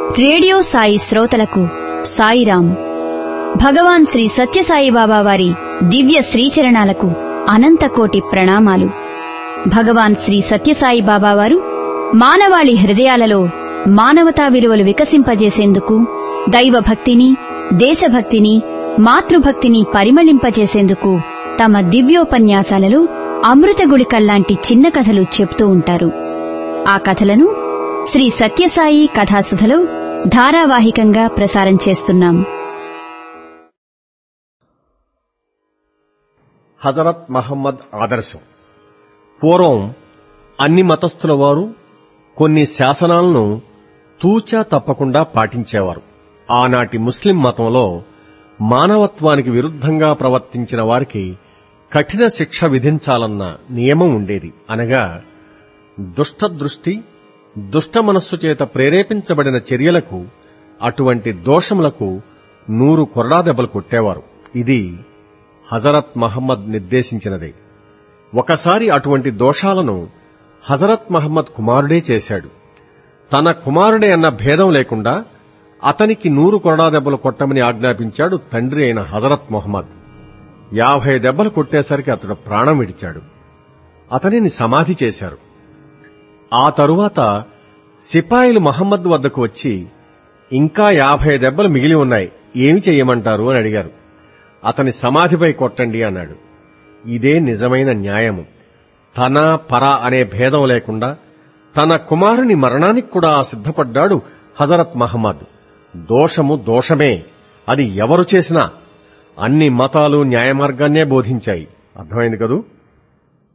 radio Sai శ్రోతలకు సాయిరాం భగవాన్ శ్రీ సత్యసాయి బాబా వారి దివ్య శ్రీచరణాలకు అనంతకోటి ప్రణామాలు భగవాన్ శ్రీ సత్యసాయి బాబా వారు మానవాళి హృదయాలలో మానవతా విలువలు వికసింపజేసేందుకు దైవభక్తిని దేశభక్తిని మాతృభక్తిని పరిమళింపజేసేందుకు తమ దివ్యోపన్యాసాలలో అమృత గుళికల్లాంటి చిన్న కథలు చెప్తూ ఉంటారు ఆ కథలను శ్రీ సత్యసాయి కథాసుధలో ధారావాహికంగా ప్రసారం చేస్తున్నాం హజరత్ మహమ్మద్ ఆదర్శం పూర్వం అన్ని మతస్థుల వారు కొన్ని శాసనాలను తూచా తప్పకుండా పాటించేవారు ఆనాటి ముస్లిం మతంలో మానవత్వానికి విరుద్ధంగా ప్రవర్తించిన వారికి కఠిన శిక్ష విధించాలన్న నియమం ఉండేది అనగా దుష్ట దృష్టి దుష్ట మనస్సు చేత ప్రేరేపించబడిన చర్యలకు అటువంటి దోషములకు నూరు కొరడా దెబ్బలు కొట్టేవారు ఇది హజరత్ మహమ్మద్ నిర్దేశించినదే ఒకసారి అటువంటి దోషాలను హజరత్ మహమ్మద్ కుమారుడే చేశాడు తన కుమారుడే అన్న భేదం లేకుండా అతనికి నూరు కొరడా దెబ్బలు కొట్టమని ఆజ్ఞాపించాడు తండ్రి అయిన హజరత్ మొహమ్మద్ యాభై దెబ్బలు కొట్టేసరికి అతడు ప్రాణం విడిచాడు అతనిని సమాధి చేశారు ఆ తరువాత సిపాయిలు మహమ్మద్ వద్దకు వచ్చి ఇంకా యాభై దెబ్బలు మిగిలి ఉన్నాయి ఏమి చెయ్యమంటారు అని అడిగారు అతని సమాధిపై కొట్టండి అన్నాడు ఇదే నిజమైన న్యాయము తన పర అనే భేదం లేకుండా తన కుమారుని మరణానికి కూడా సిద్ధపడ్డాడు హజరత్ మహమ్మద్ దోషము దోషమే అది ఎవరు చేసినా అన్ని మతాలు న్యాయమార్గాన్నే బోధించాయి అర్థమైంది కదూ